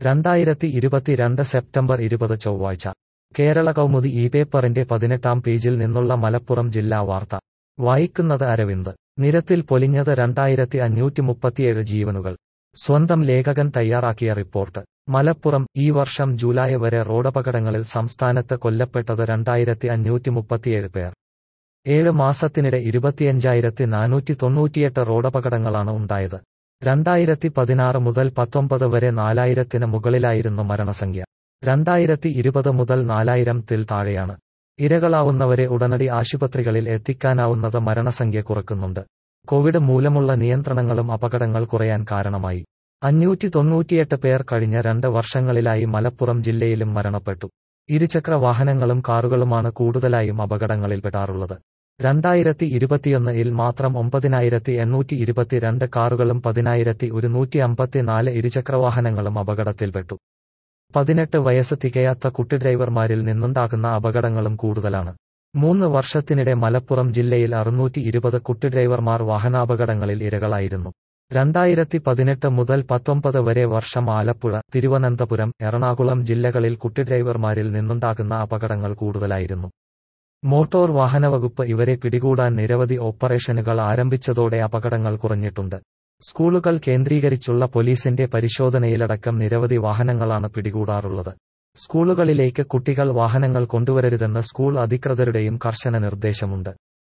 രണ്ടായിരത്തി ഇരുപത്തിരണ്ട് സെപ്റ്റംബർ ഇരുപത് ചൊവ്വാഴ്ച കേരള കൗമുദി ഈ പേപ്പറിന്റെ പതിനെട്ടാം പേജിൽ നിന്നുള്ള മലപ്പുറം ജില്ലാ വാർത്ത വായിക്കുന്നത് അരവിന്ദ് നിരത്തിൽ പൊലിഞ്ഞത് രണ്ടായിരത്തി അഞ്ഞൂറ്റി മുപ്പത്തിയേഴ് ജീവനുകൾ സ്വന്തം ലേഖകൻ തയ്യാറാക്കിയ റിപ്പോർട്ട് മലപ്പുറം ഈ വർഷം ജൂലൈ വരെ റോഡപകടങ്ങളിൽ സംസ്ഥാനത്ത് കൊല്ലപ്പെട്ടത് രണ്ടായിരത്തി അഞ്ഞൂറ്റി മുപ്പത്തിയേഴ് പേർ ഏഴ് മാസത്തിനിടെ ഇരുപത്തിയഞ്ചായിരത്തി നാനൂറ്റി തൊണ്ണൂറ്റിയെട്ട് റോഡപകടങ്ങളാണ് ഉണ്ടായത് രണ്ടായിരത്തി പതിനാറ് മുതൽ പത്തൊമ്പത് വരെ നാലായിരത്തിന് മുകളിലായിരുന്നു മരണസംഖ്യ രണ്ടായിരത്തി ഇരുപത് മുതൽ നാലായിരം ത്തിൽ താഴെയാണ് ഇരകളാവുന്നവരെ ഉടനടി ആശുപത്രികളിൽ എത്തിക്കാനാവുന്നത് മരണസംഖ്യ കുറക്കുന്നുണ്ട് കോവിഡ് മൂലമുള്ള നിയന്ത്രണങ്ങളും അപകടങ്ങൾ കുറയാൻ കാരണമായി അഞ്ഞൂറ്റി തൊണ്ണൂറ്റിയെട്ട് പേർ കഴിഞ്ഞ രണ്ട് വർഷങ്ങളിലായി മലപ്പുറം ജില്ലയിലും മരണപ്പെട്ടു ഇരുചക്ര വാഹനങ്ങളും കാറുകളുമാണ് കൂടുതലായും അപകടങ്ങളിൽപ്പെടാറുള്ളത് രണ്ടായിരത്തി ഇരുപത്തിയൊന്നിൽ മാത്രം ഒമ്പതിനായിരത്തി എണ്ണൂറ്റി ഇരുപത്തിരണ്ട് കാറുകളും പതിനായിരത്തി ഒരുന്നൂറ്റി അമ്പത്തിനാല് ഇരുചക്രവാഹനങ്ങളും അപകടത്തിൽപ്പെട്ടു പതിനെട്ട് വയസ്സ് തികയാത്ത കുട്ടി ഡ്രൈവർമാരിൽ നിന്നുണ്ടാകുന്ന അപകടങ്ങളും കൂടുതലാണ് മൂന്ന് വർഷത്തിനിടെ മലപ്പുറം ജില്ലയിൽ അറുന്നൂറ്റി ഇരുപത് കുട്ടി ഡ്രൈവർമാർ വാഹനാപകടങ്ങളിൽ ഇരകളായിരുന്നു രണ്ടായിരത്തി പതിനെട്ട് മുതൽ പത്തൊമ്പത് വരെ വർഷം ആലപ്പുഴ തിരുവനന്തപുരം എറണാകുളം ജില്ലകളിൽ കുട്ടി ഡ്രൈവർമാരിൽ നിന്നുണ്ടാകുന്ന അപകടങ്ങൾ കൂടുതലായിരുന്നു മോട്ടോർ വാഹനവകുപ്പ് ഇവരെ പിടികൂടാൻ നിരവധി ഓപ്പറേഷനുകൾ ആരംഭിച്ചതോടെ അപകടങ്ങൾ കുറഞ്ഞിട്ടുണ്ട് സ്കൂളുകൾ കേന്ദ്രീകരിച്ചുള്ള പോലീസിന്റെ പരിശോധനയിലടക്കം നിരവധി വാഹനങ്ങളാണ് പിടികൂടാറുള്ളത് സ്കൂളുകളിലേക്ക് കുട്ടികൾ വാഹനങ്ങൾ കൊണ്ടുവരരുതെന്ന് സ്കൂൾ അധികൃതരുടെയും കർശന നിർദ്ദേശമുണ്ട്